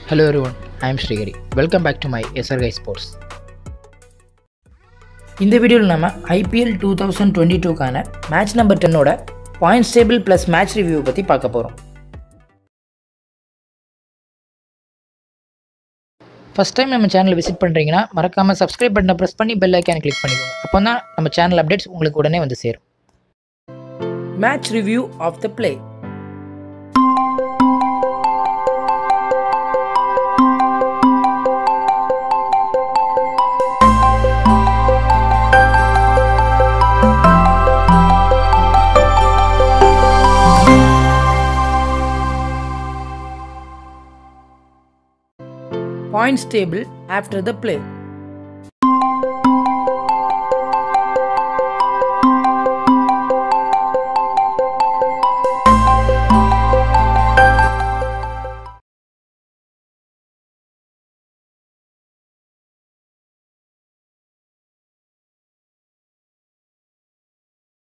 Hello everyone, I am Srigari. Welcome back to my SRGI Sports. இந்த வீடியோவில் நம்ம IPL two thousand twenty டூக்கான match number டென்னோட points table plus match review பற்றி பார்க்க போகிறோம் ஃபஸ்ட் டைம் நம்ம சேனலை விசிட் பண்ணுறீங்கன்னா மறக்காமல் சப்ஸ்கிரைப் பட்டனை ப்ரெஸ் பண்ணி பெல் ஐக்கான் கிளிக் பண்ணிக்கோங்க அப்போ தான் நம்ம சேனல் அப்டேட்ஸ் உங்களுக்கு உடனே வந்து சேரும் match review of the play points table after the play